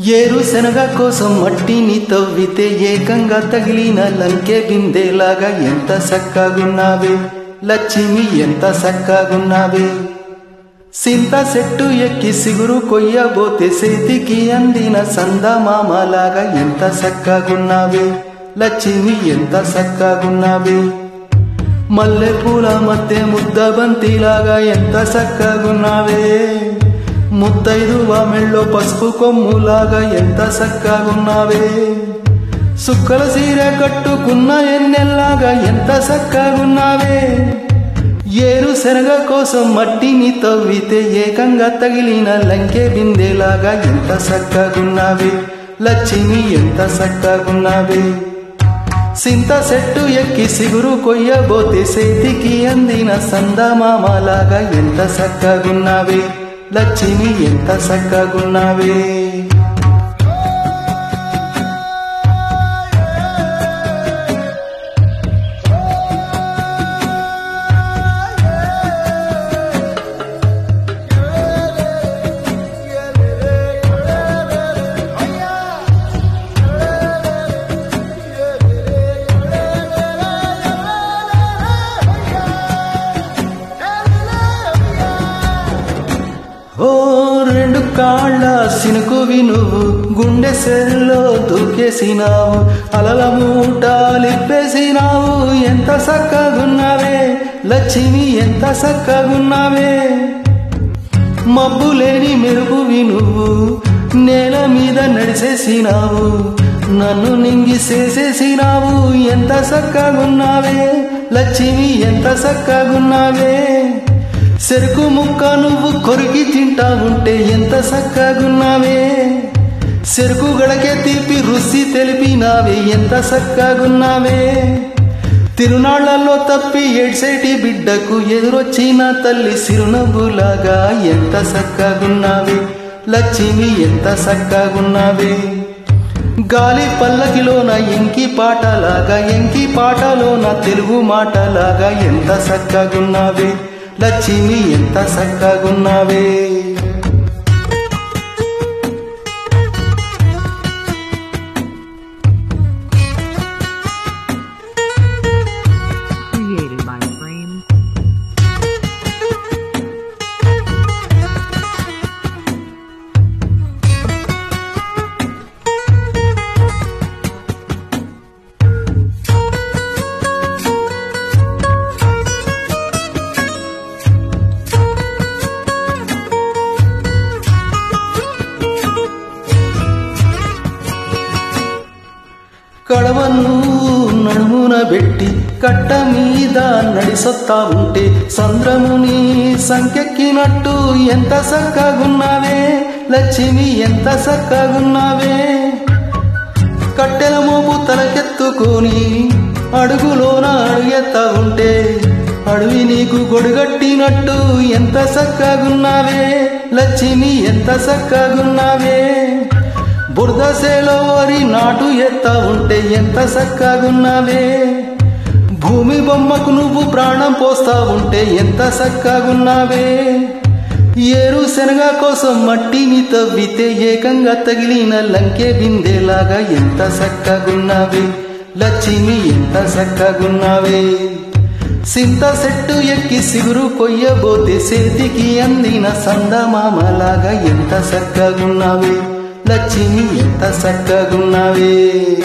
ఏరు శనగ కోసం మట్టిని తవ్వితే ఏకంగా తగిలిన లంకే బిందెలాగా ఎంత సక్కగున్నావే లక్ష్మి ఎంత సక్కగున్నావే సింత చెట్టు ఎక్కి సిగురు కొయ్యబోతే చేతికి అందిన సందమామలాగా ఎంత సక్కగున్నావే లక్ష్మి ఎంత సక్కగున్నావే మల్లె పూల మధ్య ముద్ద బంతిలాగా ఎంత సక్కగున్నావే ముత్తైదువ మెళ్ళో పసుపు కొమ్ములాగా ఎంత సక్కగున్నావే సుక్కల సీర కట్టుకున్న ఎన్నెల్లాగా ఎంత సక్కగున్నావే ఏరు శనగ కోసం మట్టిని తవ్వితే ఏకంగా తగిలిన లంకె బిందెలాగా ఎంత సక్కగున్నావే లక్ష్మి ఎంత సక్కగున్నావే సింత చెట్టు ఎక్కి సిగురు కొయ్యబోతే చేతికి అందిన సందమామలాగా ఎంత సక్కగున్నావే లక్ష్మి ఎంత సక్కగున్నావే ఓ రెండు కాళ్ళ సినుకువి నువ్వు గుండె సెల్లో దూకేసినావు అలల మూట లిప్పేసినావు ఎంత సక్కగున్నావే లక్ష్మి ఎంత సక్కగున్నావే మబ్బు లేని మెరుగువి నువ్వు నేల మీద నడిచేసినావు నన్ను నింగి చేసేసినావు ఎంత సక్కగున్నావే లక్ష్మి ఎంత సక్కగున్నావే చెరుకు ముక్క నువ్వు కొరికి తింటా ఉంటే ఎంత సక్కగున్నావే చెరుకు గడకే తీపి రుచి తెలిపినావే ఎంత సక్కగున్నావే తిరునాళ్లలో తప్పి ఏడ్సేటి బిడ్డకు ఎదురొచ్చిన తల్లి సిరునవ్వులాగా ఎంత సక్కగున్నావే లక్ష్మి ఎంత సక్కగున్నావే గాలి పల్లకిలోన ఎంకి పాటలాగా ఎంకి పాటలోన తెలుగు మాటలాగా ఎంత సక్కగున్నావే లక్ష్మి ఎంత సక్కగున్నావే Created by Frame. కడవను నడుమున పెట్టి కట్ట మీద నడిసొత్తా ఉంటే సంద్రముని సంకెక్కినట్టు ఎంత సక్కగున్నావే లక్ష్మి ఎంత సక్కగున్నావే కట్టెల మోపు తలకెత్తుకొని అడుగులోన అడుగెత్తా ఉంటే అడవి నీకు గొడుగట్టినట్టు ఎంత సక్కగున్నావే లక్ష్మి ఎంత సక్కగున్నావే బురదసేలో వరి నాటు ఎత్తా ఉంటే ఎంత సక్కగున్నావే భూమి బొమ్మకు నువ్వు ప్రాణం పోస్తా ఉంటే ఎంత సక్కగున్నావే ఏరు శనగ కోసం మట్టిని తవ్వితే ఏకంగా తగిలిన లంకె బిందెలాగా ఎంత సక్కగున్నావే లక్ష్మి ఎంత సక్కగున్నావే సింత చెట్టు ఎక్కి సిగురు కొయ్యబోతే చేతికి అందిన సందమామలాగా ఎంత సక్కగున్నావే లక్ష్మి ఎంత సక్కగున్నావే